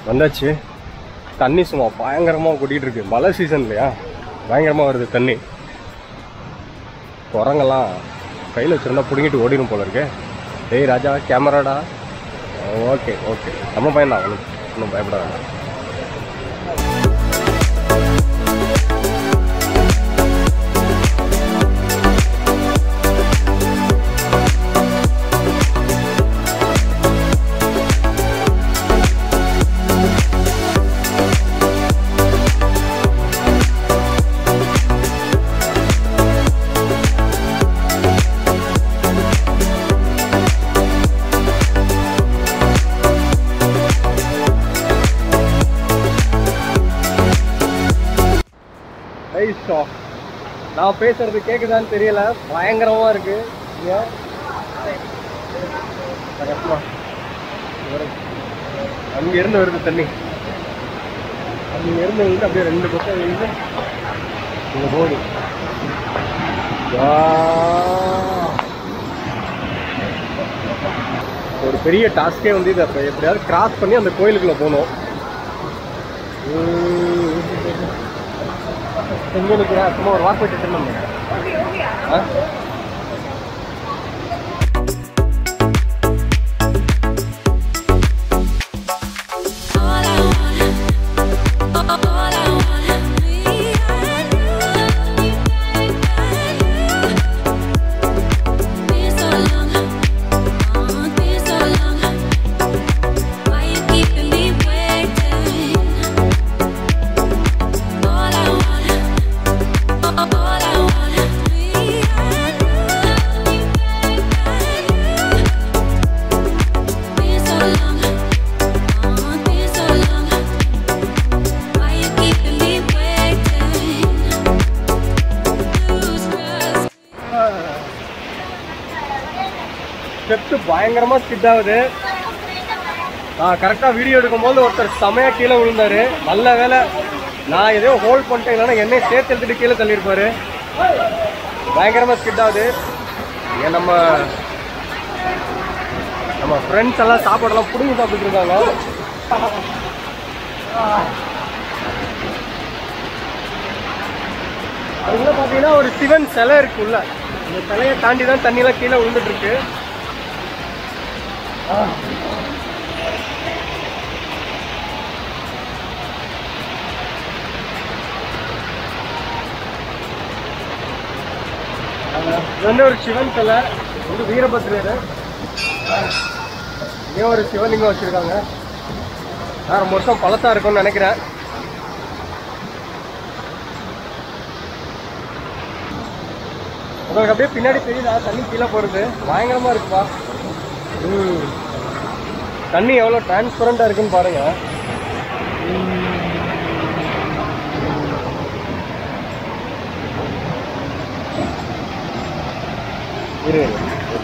வந்தாச்சு தண்ணி சும்மா பயங்கரமாக கொட்டிகிட்டு இருக்கு மழை சீசன் இல்லையா பயங்கரமாக வருது தண்ணி குரங்கெல்லாம் கையில் வச்சிருந்தா பிடுங்கிட்டு ஓடிடும் போல இருக்கு டேய் ராஜா கேமராடா ஓகே ஓகே நம்ம பையன் தான் அவனுக்கு ஒன்றும் பயப்பட வேண்டாம் ஐஷா நான் பேசுறது கேக்குதான்னு தெரியல பயங்கரமா இருக்கு இங்க. பக்கத்துல. ஒரு- அங்க இருந்து வருது தண்ணி அங்க இருந்து வந்து அப்படியே ரெண்டு பக்கம் வந்து இங்க போகுது வா. ஒரு பெரிய டாஸ்கே வந்து இது அப்ப எப்படியாவது கிராஸ் பண்ணி அந்த கோயிலுக்குள்ள போகணும் உம். எங்க நிக்கிறா சும்மா ஒரு வாக்கு வச்சு திரும்ப All I want, all I want, me and you, and you. Been so long, oh, been so long. Why you keeping me waiting? All I want, all I want, me and you, and you. Been so long. Oh, been so long. Why you keeping me waiting? Lose trust. Steps பயங்கரமா skid ஆகுது நான் கரெக்டா video எடுக்கும்போது ஒருத்தர் செமையா கீழே விழுந்தாரு நல்ல வேலை நான் எதையோ ஹோல்ட் பண்ணிட்டேன் இல்லைன்னா என்னை சேர்த்து எடுத்துட்டு கீழே தள்ளியிருப்பாரு பயங்கரமா ஸ்கிட் ஆகுது ஏன் நம்ம நம்ம ஃப்ரெண்ட்ஸ் எல்லாம் சாப்பாடெல்லாம் பிடுங்கி சாப்பிட்டு இருக்காங்க அதுக்குள்ள பார்த்தீங்கன்னா ஒரு சிவன் சிலை இருக்குல்ல இந்த சிலையை தாண்டி தான் தண்ணியெல்லாம் கீழே விழுந்துட்டு இருக்கு இது வந்து ஒரு சிவன் சிலை இது வந்து வீரபத்ரர் இங்கே ஒரு சிவலிங்கம் வச்சிருக்காங்க நான் ரொம்ப வருஷம் பழசா இருக்கும்னு நினைக்கிறேன் உங்களுக்கு அப்படியே பின்னாடி தெரியுதா தண்ணி கீழே போறது பயங்கரமா இருக்குப்பா ம். தண்ணி எவ்வளோ டிரான்ஸ்பரண்டா இருக்குன்னு பாருங்க இரு இரு.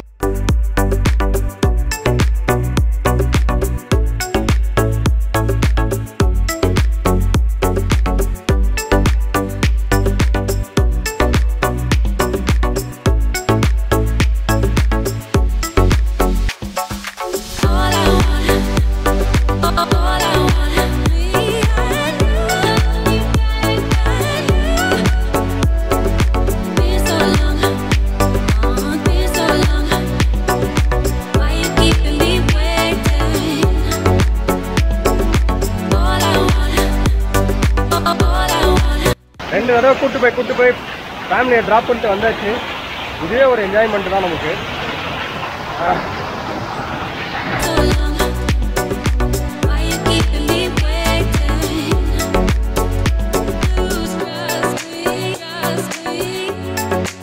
All I want, all I want, me and you, and you. Been so long, oh, been so long. Why you keeping me waiting? All I want, all I want. ரெண்டு தடவை கூட்டு போய் கூட்டு போய் ஃபேமிலியை ட்ராப் பண்ணிட்டு வந்தாச்சு இதே ஒரு என்ஜாய்மெண்ட் தான் நமக்கு So long. Why you keeping me waiting? Lose trust me, trust me.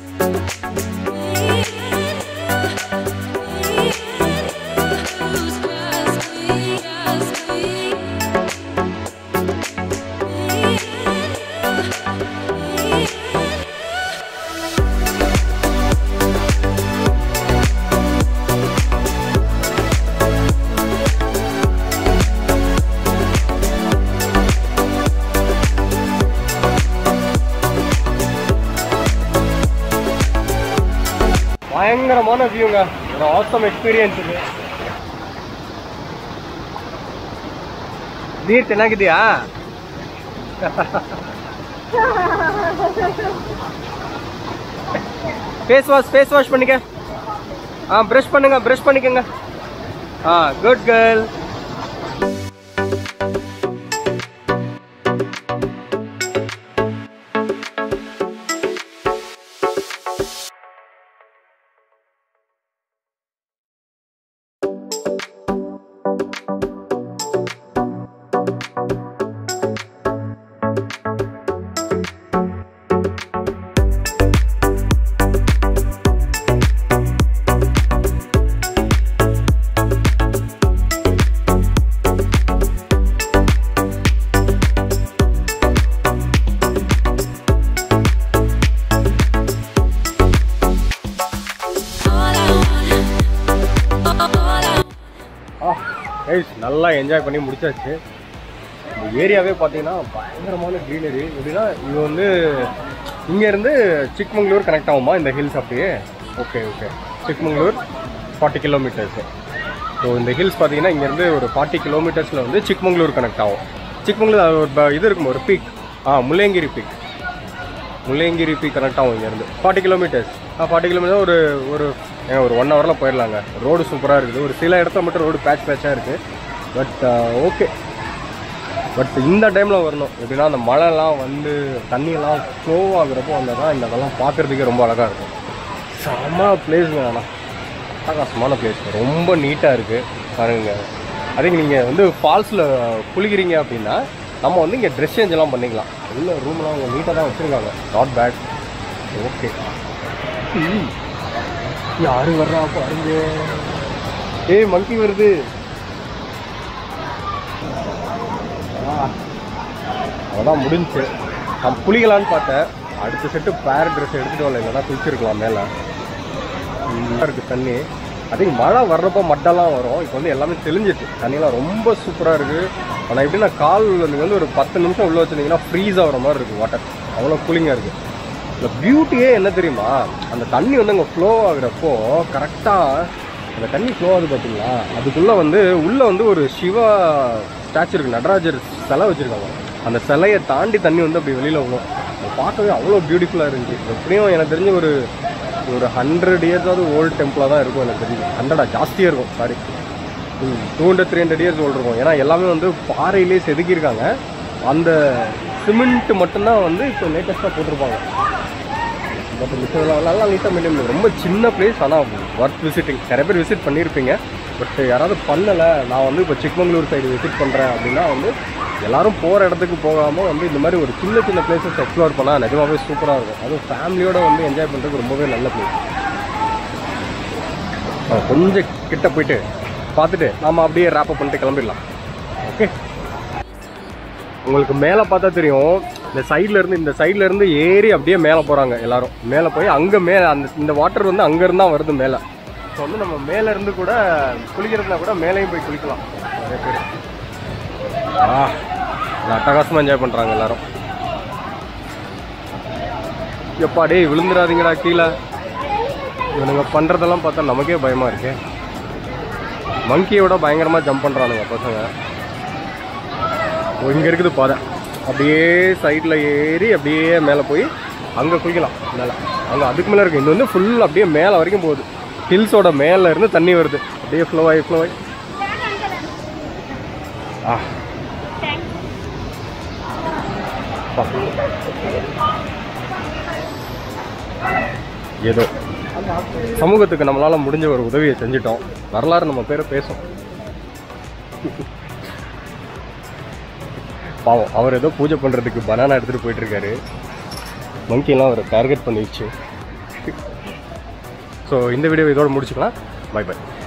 Lose trust me, trust me. பயங்கரமான வியூங்க ஒரு ஆசம் எக்ஸ்பீரியன்ஸ் இது ನೀರು ಚೆನ್ನಾಗಿದೆಯಾ ஃபேஸ் வாஷ் ஃபேஸ் வாஷ் பண்ணிக்க ஆ ப்ரஷ் பண்ணுங்க ப்ரஷ் பண்ணிக்கங்க ஆ good girl All I want, all I ஆ கைஸ் நல்லா என்ஜாய் பண்ணி முடிச்சாச்சு இந்த ஏரியாவே பார்த்தீங்கன்னா பயங்கரமான க்ரீனரி எப்படின்னா இது வந்து இங்கேருந்து சிக்மங்களூர் கனெக்ட் ஆகுமா இந்த ஹில்ஸ் அப்படியே okay okay Chikmagalur forty kilometres so இந்த ஹில்ஸ் பார்த்தீங்கன்னா இங்கேருந்து ஒரு ஃபார்ட்டி கிலோமீட்டர்ஸில் வந்து சிக்மங்களூர் கனெக்ட் ஆகும் சிக்மங்களூர் அது ஒரு ப- இது இருக்கும் ஒரு பீக் ஆ Mullayanagiri peak Mullayanagiri peak connect ஆகும் இங்கேருந்து ஃபார்ட்டி கிலோமீட்டர்ஸ் ஆ ஃபார்ட்டி கிலோமீட்டர் ஒரு ஒரு ஏன் ஒரு ஒன் ஹவரில் போயிடலாங்க ரோடு சூப்பராக இருக்குது ஒரு சில இடத்துல மட்டும் ரோடு பேட்ச் பேட்சாக இருக்குது பட் ஓகே பட் இந்த டைமில் வரணும் எப்படின்னா அந்த மழைலாம் வந்து தண்ணியெல்லாம் ஃப்ளோ ஆகுறப்போ வந்தால் தான் இந்த இதெல்லாம் பார்க்குறதுக்கே ரொம்ப அழகாக இருக்கும் செம்ம பிளேஸுங்க ஆனால் அட்டகாசமான பிளேஸ் ரொம்ப நீட்டாக இருக்குது பாருங்க அதே நீங்கள் வந்து ஃபால்ஸில் குளிக்கிறீங்க அப்படின்னா நம்ம வந்து இங்கே ட்ரெஸ் சேஞ்ச் எல்லாம் பண்ணிக்கலாம் உள்ள ரூம்லாம் அவங்க நீட்டாக தான் வச்சுருக்காங்க நாட் பேட் ஓகே யாரு வர்றா பாருங்க ஏய் மங்கி வருது அதான் முடிஞ்சுச்சு நான் குளிக்கலான்னு பார்த்தேன் அடுத்த செட்டு பேர் ட்ரெஸ் எடுத்துகிட்டு வரல இல்லைன்னா குளிச்சிருக்கலாம் மேலே நல்லா இருக்குது தண்ணி அதே மழை வர்றப்போ மட்டெல்லாம் வரும் இப்போ வந்து எல்லாமே தெளிஞ்சிச்சு தண்ணியெல்லாம் ரொம்ப சூப்பராக இருக்குது ஆனால் எப்படின்னா கால் நீங்கள் வந்து ஒரு பத்து நிமிஷம் உள்ளே வச்சுருந்தீங்கன்னா ஃப்ரீஸ் ஆகிற மாதிரி இருக்குது வாட்டர் அவ்வளோ கூலிங்காக இருக்குது இந்த பியூட்டியே என்ன தெரியுமா அந்த தண்ணி வந்து அங்கே ஃப்ளோ ஆகுறப்போ கரெக்டாக அந்த தண்ணி ஃப்ளோ ஆகுது பார்த்தீங்களா அதுக்குள்ளே வந்து உள்ளே வந்து ஒரு சிவா ஸ்டாச்சு இருக்குது நடராஜர் சிலை வச்சுருக்காங்க அந்த சிலையை தாண்டி தண்ணி வந்து அப்படி வெளியில் வரும் அது பார்க்கவே அவ்வளோ பியூட்டிஃபுல்லாக இருந்துச்சு எப்படியும் எனக்கு தெரிஞ்ச ஒரு ஒரு ஹண்ட்ரட் இயர்ஸாவது ஓல்டு டெம்பிளாக தான் இருக்கும் எனக்கு தெரிஞ்சு ஹண்ட்ரடா ஜாஸ்தியாக இருக்கும் sorry two hundred three hundred years old இருக்கும் ஏன்னா எல்லாமே வந்து பாறையிலே செதுக்கியிருக்காங்க அந்த சிமெண்ட் மட்டும்தான் வந்து இப்போ லேட்டஸ்ட்டாக போட்டிருப்பாங்க பட் மிச்சதெல்லாம் நல்லா நீட்டாக மெயின்டைன் பண்ணி ரொம்ப சின்ன பிளேஸ் ஆனால் ஒர்த் விசிட்டிங் நிறைய பேர் விசிட் பண்ணியிருப்பீங்க பட் யாராவது பண்ணலை நான் வந்து இப்போ சிக்மங்களூர் சைடு விசிட் பண்ணுறேன் அப்படின்னா வந்து எல்லாரும் போகிற இடத்துக்கு போகாமல் வந்து இந்த மாதிரி ஒரு சின்ன சின்ன பிளேசஸ் எக்ஸ்ப்ளோர் பண்ணால் நிஜமாவே சூப்பராக இருக்கும் அதுவும் ஃபேமிலியோட வந்து என்ஜாய் பண்ணுறதுக்கு ரொம்பவே நல்ல பிளேஸ் கொஞ்சம் கிட்ட போயிட்டு பார்த்துட்டு நாம அப்படியே ரேப் பண்ணிட்டு கிளம்பிடலாம் ஓகே உங்களுக்கு மேலே பார்த்தா தெரியும் இந்த சைடுல இருந்து இந்த சைடுல இருந்து ஏறி அப்படியே மேலே போறாங்க எல்லாரும் மேலே போய் அங்க மேலே அந்த இந்த வாட்டர் வந்து அங்க இருந்தா வருது மேலே ஸோ வந்து நம்ம மேல இருந்து கூட குளிக்கிறதுனா கூட மேலேயும் போய் குளிக்கலாம் நிறைய பேர் ஆ இது அட்டகாசமா என்ஜாய் பண்றாங்க எல்லாரும் எப்பா டேய் விழுந்துடாதீங்கடா கீழே இவனுங்க பண்றதெல்லாம் பார்த்தா நமக்கே பயமா இருக்கு மங்கியோட பயங்கரமா ஜம்ப் பண்றானுங்க பசங்க ஓ, இங்க இருக்குது பாதை அப்படியே சைடில் ஏறி அப்படியே மேலே போய் அங்கே குளிக்கலாம் மேலே அங்கே அதுக்கு மேலே இருக்குது இது வந்து ஃபுல் அப்படியே மேலே வரைக்கும் போகுது ஹில்ஸோட மேலே இருந்து தண்ணி வருது அப்படியே ஃப்ளோ ஆகி ஃப்ளோ ஆகி ஆ பா. ஏதோ சமூகத்துக்கு நம்மளால முடிஞ்ச ஒரு உதவியை செஞ்சிட்டோம் வரலாறு நம்ம பேரை பேசும் பாவம் அவர் ஏதோ பூஜை பண்ணுறதுக்கு பனானா எடுத்துகிட்டு போயிட்டு இருக்காரு மங்கிலாம் அவரை டார்கெட் பண்ணிடுச்சு ஸோ இந்த வீடியோ இதோட முடிச்சுக்கலாம் பை பை